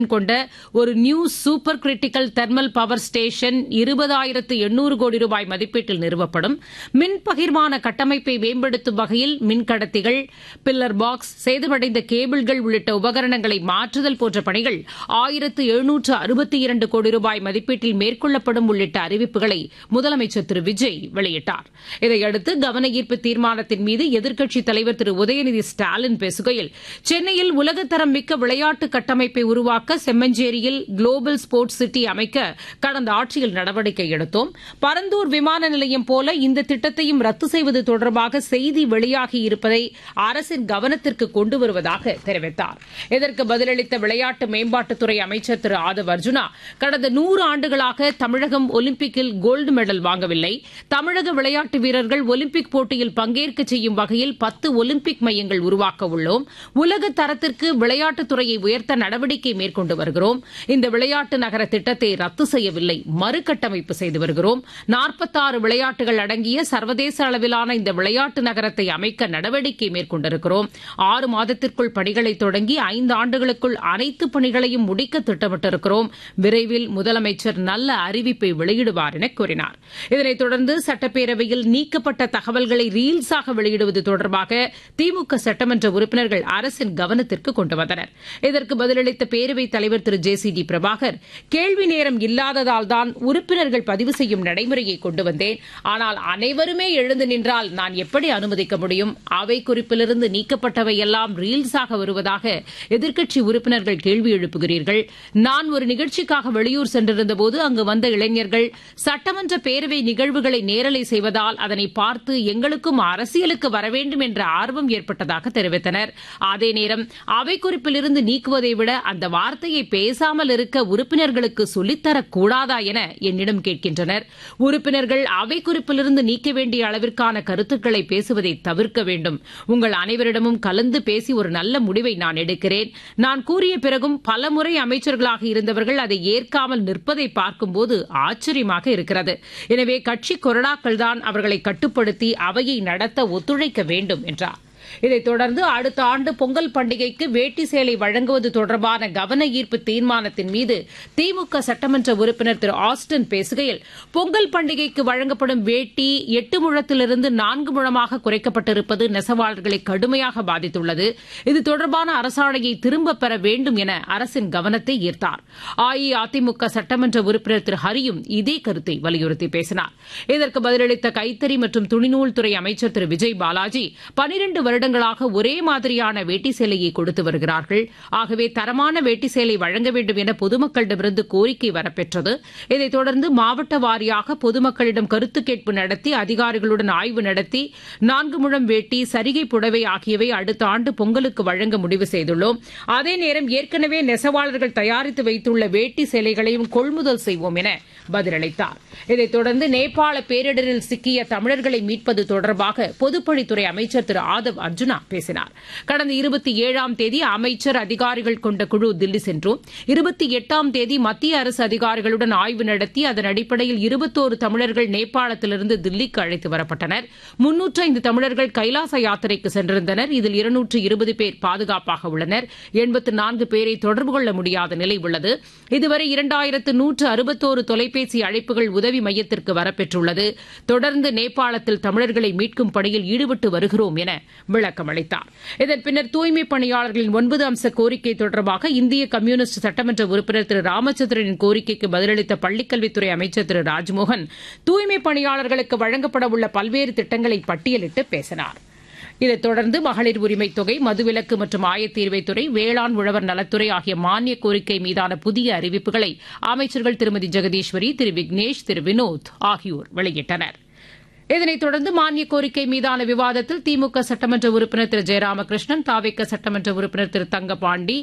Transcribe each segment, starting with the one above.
கொண்ட ஒரு new super critical thermal power station இருபதாயிரத்து எண்ணூறு கோடி ரூபாய் மதிப்பீட்டில் நிறுவப்படும் மின் பகிர்மான கட்டமைப்பை மேம்படுத்தும் வகையில் மின்கடத்திகள் பில்லர் பாக்ஸ் சேதமடைந்த கேபிள்கள் உள்ளிட்ட உபகரணங்களை மாற்றுதல் போன்ற பணிகள் ஆயிரத்து எழுநூற்று அறுபத்தி இரண்டு கோடி ரூபாய் மதிப்பீட்டில் மேற்கொள்ளப்படும் உள்ளிட்ட அறிவிப்புகளை முதலமைச்சர் திரு விஜய் வெளியிட்டார் இதையடுத்து கவன ஈர்ப்பு தீர்மானத்தின் மீது எதிர்க்கட்சித் தலைவர் திரு உதயநிதி ஸ்டாலின் பேசுகையில் சென்னையில் உலகத்தரம் மிக்க விளையாட்டு கட்டமைப்பை உருவாக்க செம்மஞ்சேரியில் குளோபல் ஸ்போர்ட்ஸ் சிட்டி அமைக்க கடந்த ஆட்சியில் நடவடிக்கை எடுத்தோம் பரந்தூர் விமான நிலையம் போல இந்த திட்டத்தையும் ரத்து செய்வது தொடர்பாக செய்தி வெளியாகி இருப்பதை அரசின் கவனத்திற்கு கொண்டு வருவதாக தெரிவித்தார் இதற்கு பதிலளித்த விளையாட்டு மேம்பாட்டுத்துறை அமைச்சர் திரு ஆதவ் அர்ஜுனா கடந்த நூறு ஆண்டுகளாக தமிழகம் ஒலிம்பிக்கில் கோல்டு மெடல் வாங்கவில்லை தமிழக விளையாட்டு வீரர்கள் ஒலிம்பிக் போட்டியில் பங்கேற்க செய்யும் வகையில் பத்து ஒலிம்பிக் மையங்கள் உருவாக்க உள்ளோம் உலக தரத்திற்கு விளையாட்டுத்துறையை உயர்த்த நடவடிக்கை மேற்கொண்டு வருகிறோம் இந்த விளையாட்டு நகர திட்டத்தை ரத்து செய்யவில்லை மறுகட்டமைப்பு செய்து வருகிறோம் நாற்பத்தாறு விளையாட்டுகள் அடங்கிய சர்வதேச அளவிலான இந்த விளையாட்டு நகரத்தை அமைக்க நடவடிக்கை மேற்கொண்டிருக்கிறோம் ஆறு மாதத்திற்குள் பணிகளை தொடங்கி ஐந்து ஆண்டுகளுக்குள் அனைத்து பணிகளையும் முடிக்க திட்டமிட்டிருக்கிறோம் விரைவில் முதலமைச்சர் நல்ல அறிவிப்பை வெளியிடுவார் என கூறினார் இதனைத் தொடர்ந்து சட்டப்பேரவையில் நீக்கப்பட்ட தகவல்களை ரீல்ஸாக வெளியிடுவது தொடர்பாக திமுக சட்டமன்ற உறுப்பினர்கள் அரசின் கவனத்திற்கு கொண்டு வந்தனர் இதற்கு பதிலளித்த பேரவைத் தலைவர் திரு ஜே சி டி பிரபாகர் கேள்வி நேரம் இல்லாததால் தான் உறுப்பினர்கள் பதிவு செய்யும் நடைமுறையை கொண்டு வந்தேன் ஆனால் அனைவருமே எழுந்து நின்றால் நான் எப்படி அனுமதிக்க முடியும் அவை குறிப்பிலிருந்து நீக்கப்பட்டவை எல்லாம் ரீல்ஸாக வருவதாக எதிர்க்கட்சி உறுப்பினர்கள் கேள்வி எழுப்புகிறீர்கள் நான் ஒரு நிகழ்ச்சிக்காக வெளியூர் சென்றிருந்தபோது அங்கு வந்த இளைஞர்கள் சட்டமன்ற பேரவை நிகழ்வுகளை நேரலை செய்வதால் அதனை பார்த்து எங்களுக்கும் அரசியலுக்கு வர வேண்டும் என்ற ஆர்வம் ஏற்பட்டதாக தெரிவித்தனர் அதே நேரம் அவை குறிப்பிலிருந்து நீக்குவதை விட அந்த வார்த்தையை பேசாமல் இருக்க உறுப்பினர்களுக்கு சொல்லித்தரக் கூடாதா என என்னிடம் கேட்கின்றனர் உறுப்பினர்கள் அவை குறிப்பிலிருந்து நீக்க வேண்டிய அளவிற்கான கருத்துக்களை பேசுவதை தவிர்க்க வேண்டும் உங்கள் அனைவரிடமும் கலந்து பேசி ஒரு நல்ல முடிவை நான் எடுக்கிறேன் நான் கூறிய பிறகும் பலமுறை அமைச்சர்களாக இருந்தவர்கள் அதை ஏற்காமல் நிற்பதை பார்க்கும்போது ஆச்சரியமாக இருக்கிறது எனவே கட்சி கொறடாக்கள் தான் அவர்களை கட்டுப்படுத்தி அவையை நடத்த ஒத்துழைக்க வேண்டும் என்றார் இதைத் தொடர்ந்து அடுத்த ஆண்டு பொங்கல் பண்டிகைக்கு வேட்டி சேலை வழங்குவது தொடர்பான கவன ஈர்ப்பு தீர்மானத்தின் மீது திமுக சட்டமன்ற உறுப்பினர் திரு ஆஸ்டின் பேசுகையில் பொங்கல் பண்டிகைக்கு வழங்கப்படும் வேட்டி எட்டு முழத்திலிருந்து நான்கு முழமாக குறைக்கப்பட்டிருப்பது நெசவாளர்களை கடுமையாக பாதித்துள்ளது இது தொடர்பான அரசாணையை திரும்பப் பெற வேண்டும் என அரசின் கவனத்தை ஈர்த்தார் அஇஅதிமுக சட்டமன்ற உறுப்பினர் திரு ஹரியும் இதே கருத்தை வலியுறுத்தி பேசினார் இதற்கு பதிலளித்த கைத்தறி மற்றும் துணிநூல் துறை அமைச்சர் திரு விஜய் பாலாஜி பனிரண்டு வருடங்களாக ஒரே மாதிரியான வேட்டி சேலையை கொடுத்து வருகிறார்கள் ஆகவே தரமான வேட்டி சேலை வழங்க வேண்டும் என பொதுமக்களிடமிருந்து கோரிக்கை வரப்பெற்றது இதைத் தொடர்ந்து மாவட்ட வாரியாக பொதுமக்களிடம் கருத்து கேட்பு நடத்தி அதிகாரிகளுடன் ஆய்வு நடத்தி நான்கு முழம் வேட்டி சரிகை புடவை ஆகியவை அடுத்த ஆண்டு பொங்கலுக்கு வழங்க முடிவு செய்துள்ளோம் அதே நேரம் ஏற்கனவே நெசவாளர்கள் தயாரித்து வைத்துள்ள வேட்டி சேலைகளையும் கொள்முதல் செய்வோம் என பதிலளித்தார் இதைத் தொடர்ந்து நேபாள பேரிடரில் சிக்கிய தமிழர்களை மீட்பது தொடர்பாக பொதுப்பணித்துறை அமைச்சர் திரு ஆதவ் அர்ஜுனா பேசினார் கடந்த இருபத்தி ஏழாம் தேதி அமைச்சர் அதிகாரிகள் கொண்ட குழு தில்லி சென்றும் இருபத்தி எட்டாம் தேதி மத்திய அரசு அதிகாரிகளுடன் ஆய்வு நடத்தி அதன் அடிப்படையில் இருபத்தோரு தமிழர்கள் நேபாளத்திலிருந்து தில்லிக்கு அழைத்து வரப்பட்டனர் முன்னூற்று ஐந்து தமிழர்கள் கைலாச யாத்திரைக்கு சென்றிருந்தனர் இதில் இருநூற்று இருபது பேர் பாதுகாப்பாக உள்ளனர் எண்பத்து நான்கு பேரை தொடர்பு கொள்ள முடியாத நிலை உள்ளது இதுவரை இரண்டாயிரத்து நூற்று அறுபத்தோரு தொலைபேசி அழைப்புகள் உதவி மையத்திற்கு வரப்பெற்றுள்ளது தொடர்ந்து நேபாளத்தில் தமிழர்களை மீட்கும் பணியில் ஈடுபட்டு வருகிறோம் என விளக்கம் அளித்தார் இதன் பின்னர் தூய்மைப் பணியாளர்களின் ஒன்பது அம்ச கோரிக்கை தொடர்பாக இந்திய கம்யூனிஸ்ட் சட்டமன்ற உறுப்பினர் திரு ராமச்சந்திரனின் கோரிக்கைக்கு பதிலளித்த பள்ளிக்கல்வித்துறை அமைச்சர் திரு ராஜ்மோகன் தூய்மைப் பணியாளர்களுக்கு வழங்கப்பட உள்ள பல்வேறு திட்டங்களை பட்டியலிட்டு பேசினார் இதைத் தொடர்ந்து மகளிர் உரிமைத் தொகை மதுவிலக்கு மற்றும் ஆயத்தீர்வைத்துறை வேளாண் உழவர் நலத்துறை ஆகிய மானிய கோரிக்கை மீதான புதிய அறிவிப்புகளை அமைச்சர்கள் திருமதி ஜெகதீஸ்வரி திரு விக்னேஷ் திரு வினோத் ஆகியோர் வெளியிட்டனர் இதனைத் தொடர்ந்து மானிய கோரிக்கை மீதான விவாதத்தில் திமுக சட்டமன்ற உறுப்பினர் திரு ஜெயராமகிருஷ்ணன் தாவேக்க சட்டமன்ற உறுப்பினர் திரு தங்கபாண்டி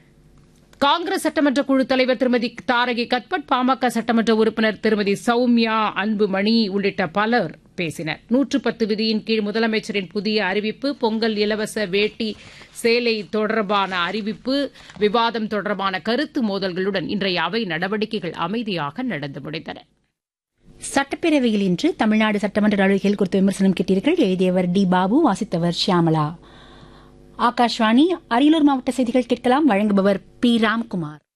காங்கிரஸ் சட்டமன்ற குழு தலைவர் திருமதி தாரகி கத்பட் பாமக சட்டமன்ற உறுப்பினர் திருமதி சௌமியா அன்புமணி உள்ளிட்ட பலர் பேசினர் நூற்று பத்து விதியின் கீழ் முதலமைச்சரின் புதிய அறிவிப்பு பொங்கல் இலவச வேட்டி சேலை தொடர்பான அறிவிப்பு விவாதம் தொடர்பான கருத்து மோதல்களுடன் இன்றைய அவை நடவடிக்கைகள் அமைதியாக நடந்து முடிந்தன சட்டப்பேரவையில் இன்று தமிழ்நாடு சட்டமன்ற நடவடிக்கைகள் குறித்த விமர்சனம் கேட்டீர்கள் எழுதியவர் டி பாபு வாசித்தவர் ஷியாமலா ஆகாஷ்வாணி அரியலூர் மாவட்ட செய்திகள் கேட்கலாம் வழங்குபவர் பி ராம்குமார்